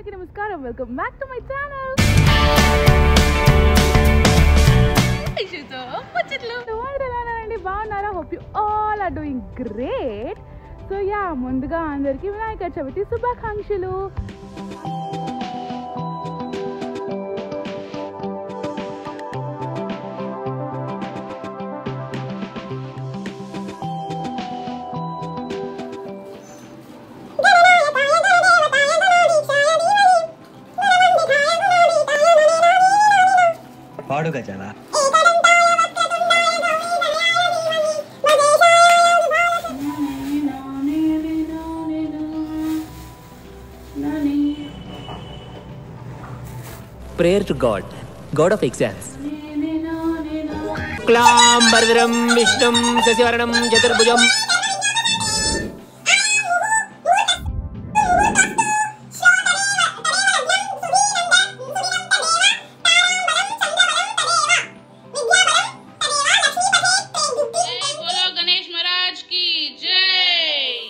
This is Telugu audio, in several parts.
అందరికీ నమస్కారం welcome back to my channel అండి బాగున్నారా hope you all are doing great so yeah ముందుగా అందరికీ వినాయక చవితి శుభాకాంక్షలు పాడు గజాల prayer to God, God of exams. క్లాం వరదరం విష్ణుం శశివరణం చతుర్భుజం जय बोलो गणेश महाराज की जय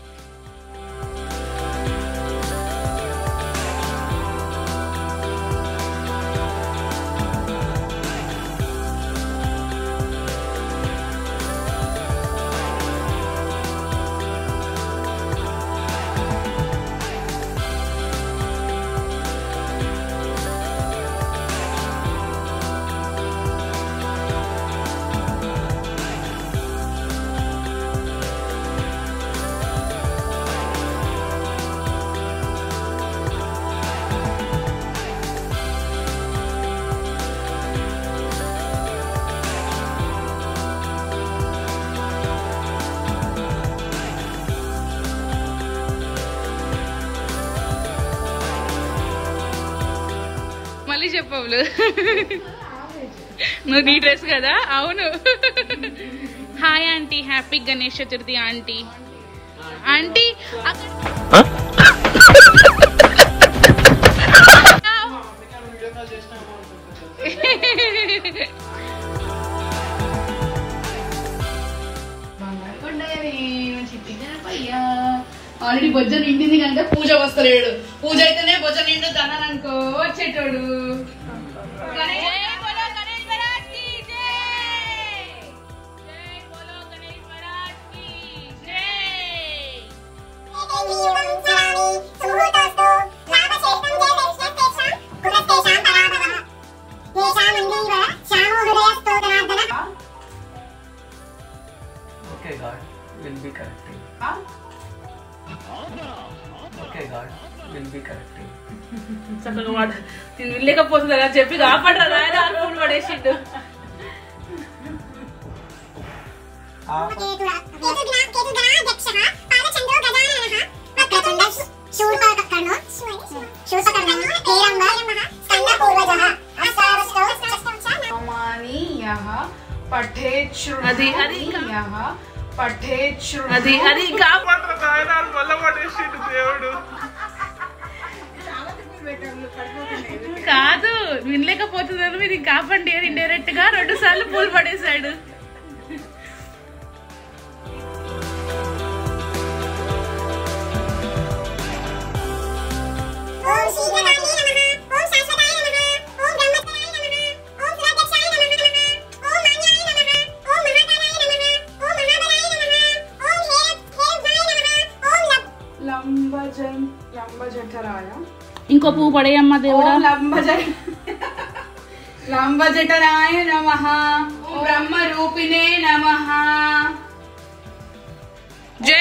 మళ్ళీ చెప్పవులు నువ్వు నీ డ్రెస్ కదా అవును hi aunty happy Ganesh Chaturthi aunty aunty అక్కడ ఆల్రెడీ బొజ్జ నిండింది కనుక పూజ వస్తలేడు పూజ అయితేనే బొజ్జ నిండు తనని అనుకో వచ్చేటోడు జై బోలో గణేష్ महाराज की जय जय बोलो गणेश महाराज की जय okay god will be correcting okay god will be correcting చక్కగా వాడు నేను వెళ్ళలేకపోతుంది అని చెప్పి కాపాడరా నాయన అని ఫోన్ పడేసిండు అది అది అది అది కాపాడరా నాయన అని మళ్ళా పడేసిండు దేవుడు కాదు వినలేకపోతున్నారు మీరు కాపండి అని ఇండైరెక్ట్ గా రెండు సార్లు పూలు పడేశాడు లంబజన్ లంబజఠరాయ ఇంకో పువ్వు పడేయమ్మ దేవుడా ఓం లంబజ లంబజఠరాయ నమ బ్రహ్మ రూపిణే నమ జై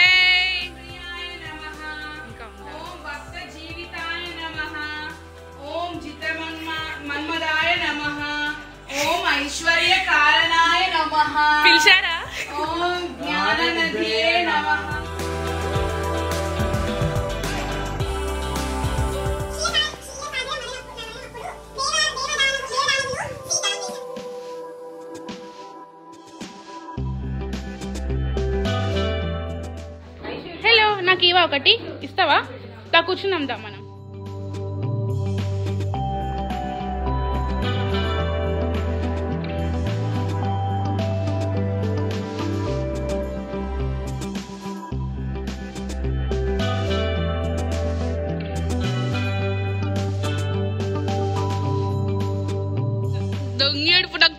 ఓం భక్త జీవితాయ నమ ఓం చిత్రమన్మ మన్మదాయ నమ ఓం ఐశ్వర్య కారణాయ నమ పిలిచారా ఓం జ్ఞాన నదియే నమ హలో నాకు ఇవా ఒకటి ఇస్తావా దా కూర్చుందాం దా మనం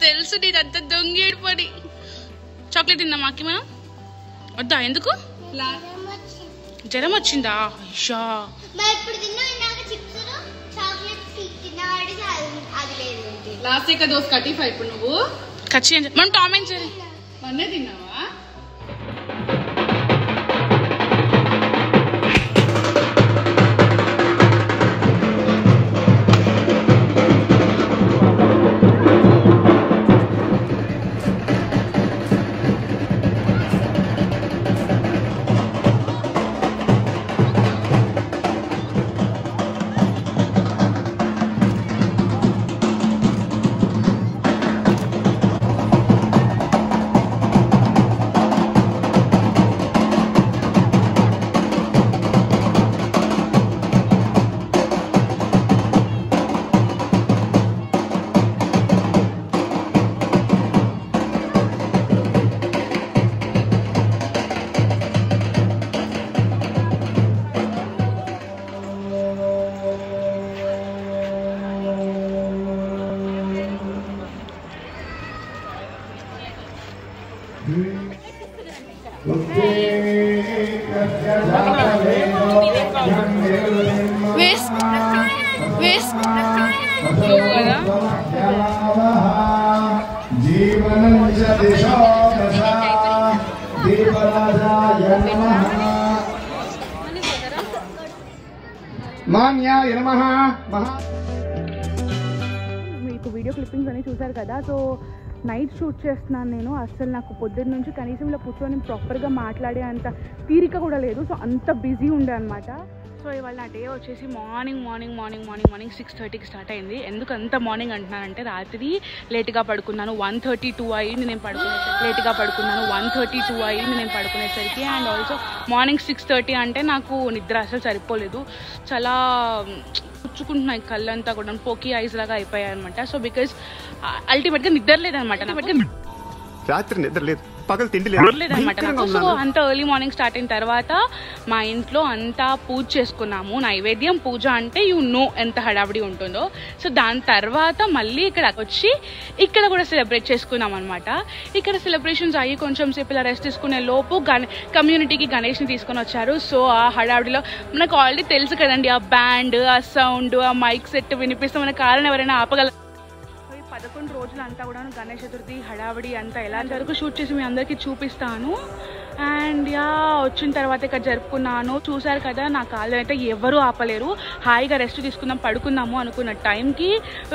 తెలుసు నీదంతా దొంగేడు పని చాక్లెట్ తిందామా అక్కి మనం వద్దా ఎందుకు జ్వరం వచ్చిందా అయ్యా మరి ఇప్పుడు తిన్నా ఇందాక చిప్స్ చాక్లెట్ తిన్నవాడి అది లేదు లాస్ట్ ఇక దోస్ కటీఫా ఇప్పుడు నువ్వు ఖచ్చితంగా మనం టామ్ అండ్ జెర్రీ మొన్నే తిన్నావా వేస్ట్ వేస్ట్ జీవనం చ దిశో దశ దీపరాజాయ నమః మాన్యాయ నమః మహా మీకు వీడియో క్లిప్పింగ్స్ అన్ని చూసారు కదా సో నైట్ షూట్ చేస్తున్నాను నేను అస్సలు నాకు పొద్దున్న నుంచి కనీసం ఇలా కూర్చొని ప్రాపర్గా మాట్లాడే అంత తీరిక కూడా లేదు సో అంత బిజీ ఉండే అనమాట సో ఇవాళ నా డే వచ్చేసి morning morning morning morning morning six థర్టీకి స్టార్ట్ అయింది ఎందుకు అంత మార్నింగ్ అంటున్నానంటే రాత్రి లేట్గా పడుకున్నాను వన్ థర్టీ టూ అయ్యింది నేను పడుకునే లేట్గా పడుకున్నాను వన్ థర్టీ టూ అయ్యింది నేను పడుకునేసరికి and also morning six thirty అంటే నాకు నిద్ర అసలు సరిపోలేదు చాలా పుచ్చుకుంటున్నాయి కళ్ళంతా కూడా పోకీ ఐస్ లాగా అయిపోయాయి అనమాట సో బికాస్ అల్టిమేట్గా నిద్ర లేదనమాట రాత్రి నిద్ర లేదు పగలు తిండి లేదనమాట నాకు సో అంత ఎర్లీ మార్నింగ్ స్టార్ట్ అయిన తర్వాత మా ఇంట్లో అంతా పూజ చేసుకున్నాము నైవేద్యం పూజ అంటే యు నో ఎంత హడావిడి ఉంటుందో సో దాని తర్వాత మళ్ళీ ఇక్కడ వచ్చి ఇక్కడ కూడా సెలబ్రేట్ చేసుకున్నాం అనమాట ఇక్కడ సెలబ్రేషన్స్ అయ్యి కొంచెం సేపు ఇలా రెస్ట్ తీసుకునే లోపు గణ కమ్యూనిటీకి గణేష్ని తీసుకొని వచ్చారు సో ఆ హడావిడిలో మనకు ఆల్రెడీ తెలుసు కదండి ఆ బ్యాండ్ ఆ సౌండ్ ఆ మైక్ సెట్ వినిపిస్తే మన కారణం ఎవరైనా ఆపగల సో ఈ పదకొండు రోజులు అంతా కూడా గణేష్ చతుర్థి హడావిడి అంతా ఎలా వరకు షూట్ చేసి మీ అందరికీ చూపిస్తాను అండ్ యా వచ్చిన తర్వాత ఇక్కడ జరుపుకున్నాను చూసారు కదా నా కాళ్ళు అయితే ఎవరు ఆపలేరు హాయిగా రెస్ట్ తీసుకుందాం పడుకుందాము అనుకున్న టైంకి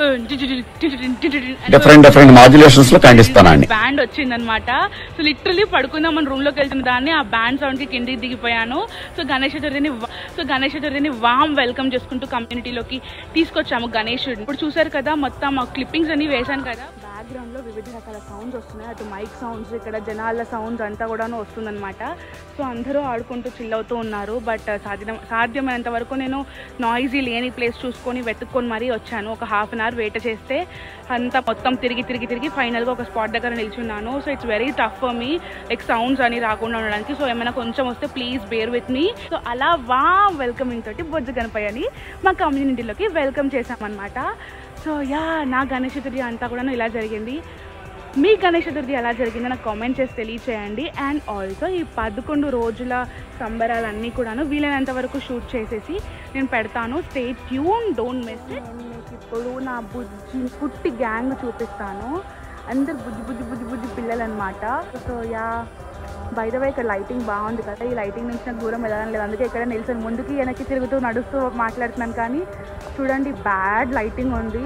డిఫరెంట్ డిఫరెంట్ మాడ్యులేషన్స్ లో ఖండిస్తానండి బ్యాండ్ వచ్చిందనమాట సో లిటరలీ పడుకుందాం మన రూమ్ లోకి వెళ్తున్న దాన్ని ఆ బ్యాండ్ సౌండ్ కి కిందికి దిగిపోయాను సో గణేష్ చతుర్థిని వా- సో గణేష్ చతుర్థిని వామ్ వెల్కమ్ చేసుకుంటూ కమ్యూనిటీలోకి తీసుకొచ్చాము గణేషుడిని ఇప్పుడు చూసారు కదా మొత్తం ఆ క్లిప్పింగ్స్ అన్ని వేశాను కదా బ్యాక్గ్రౌండ్ లో వివిధ రకాల సౌండ్స్ వస్తున్నాయి అటు మైక్ సౌండ్స్ ఇక్కడ జనాల సౌండ్స్ అంతా కూడాను వస్తుందన్నమాట సో అందరూ ఆడుకుంటూ చిల్ అవుతూ ఉన్నారు బట్ సాధ్యం సాధ్యమైనంత వరకు నేను నాయిజీ లేని ప్లేస్ చూసుకొని వెతుక్కొని మరీ వచ్చాను ఒక హాఫ్ అన్ అవర్ వెయిట్ చేస్తే అంతా మొత్తం తిరిగి తిరిగి తిరిగి ఫైనల్గా ఒక స్పాట్ దగ్గర నిల్చున్నాను so it's very tough for me like sounds అని రాకుండా ఉండడానికి సో ఏమైనా కొంచెం వస్తే please bear with me so అలా వా వెల్కమింగ్ తోటి బొజ్జ గణపయ్యని మా కమ్యూనిటీలోకి వెల్కమ్ చేశామన్నమాట సో యా నా గణేష్ చతుర్థి అంతా కూడా ఇలా జరిగింది మీ గణేష్ చతుర్థి ఎలా జరిగిందో నాకు కామెంట్ చేసి తెలియచేయండి అండ్ ఆల్సో ఈ పదకొండు రోజుల సంబరాలన్నీ కూడాను వీలైనంత వరకు షూట్ చేసేసి నేను పెడతాను stay tune don't miss it నేను మీకు ఇప్పుడు నా బుజ్జి పుట్టి గ్యాంగ్ చూపిస్తాను అందరు బుజ్జి బుజ్జి బుజ్జి బుజ్జి పిల్లలు అనమాట సో యా బయట ఇక్కడ లైటింగ్ బాగుంది కదా ఈ లైటింగ్ నుంచి నాకు దూరం వెళ్ళడం లేదు అందుకే ఇక్కడ నిల్చొని ముందుకి వెనక్కి తిరుగుతూ నడుస్తూ మాట్లాడుతున్నాను కానీ చూడండి బ్యాడ్ లైటింగ్ ఉంది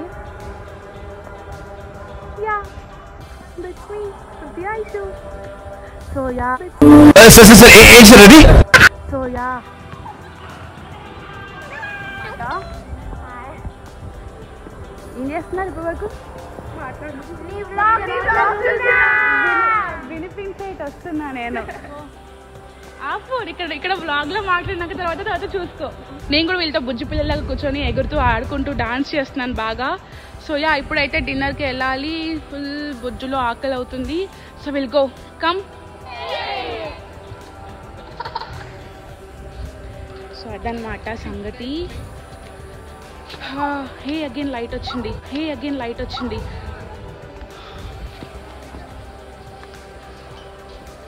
yeah that's me Supriya Aishu so yeah ఏంటి సార్ అది సో యా ఏం చేస్తున్నారు ఇప్పుడు వరకు వినిపించేటి వస్తున్నా నేను ఆపు ఇక్కడ ఇక్కడ వ్లాగ్ లో మాట్లాడినాక తర్వాత తర్వాత చూసుకో నేను కూడా వీళ్ళతో బుజ్జి పిల్లలాగా కూర్చొని ఎగురుతూ ఆడుకుంటూ డాన్స్ చేస్తున్నాను బాగా సో యా ఇప్పుడైతే డిన్నర్కి వెళ్ళాలి ఫుల్ బుజ్జులో ఆకలి అవుతుంది so will go come so అదనమాట సంగతి హే అగైన్ లైట్ వచ్చింది హే అగైన్ లైట్ వచ్చింది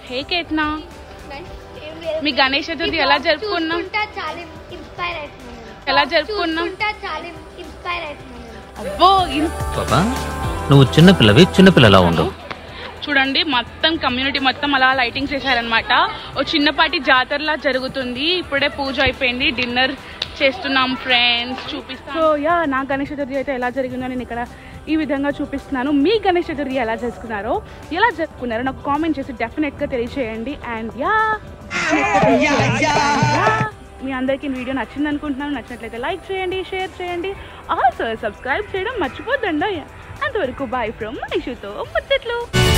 హే కేట్నా మీ గణేష్ చతుర్థి ఎలా జరుపుకున్నాం చూసుకుంటా చాలా ఇన్స్పైర్ అవుతున్నాను ఎలా జరుపుకున్నాం చూసుకుంటా చాలా ఇన్స్పైర్ అవుతున్నాను అబ్బో ఇన్- పాపా నువ్వు చిన్నపిల్లవి చిన్నపిల్లలా ఉండు చూడండి మొత్తం కమ్యూనిటీ మొత్తం అలా లైటింగ్స్ వేసారనమాట ఓ చిన్నపాటి జాతరలా జరుగుతుంది ఇప్పుడే పూజ అయిపోయింది డిన్నర్ చేస్తున్నాం ఫ్రెండ్స్ చూపిస్తాం సో యా నా గణేష్ చతుర్థి అయితే ఎలా జరిగిందో నేను ఇక్కడ ఈ విధంగా చూపిస్తున్నాను మీ గణేష్ చతుర్థి ఎలా చేసుకున్నారో ఎలా జరుపుకున్నారో నాకు కామెంట్ చేసి డెఫినెట్గా తెలియచేయండి అండ్ యా మీ అందరికీ వీడియో నచ్చింది అనుకుంటున్నాను నచ్చినట్లయితే లైక్ చేయండి షేర్ చేయండి ఆల్సో సబ్స్క్రైబ్ చేయడం మర్చిపోద్దండి అంతవరకు బాయ్ ఫ్రమ్ ఐషుతో ముచ్చట్లు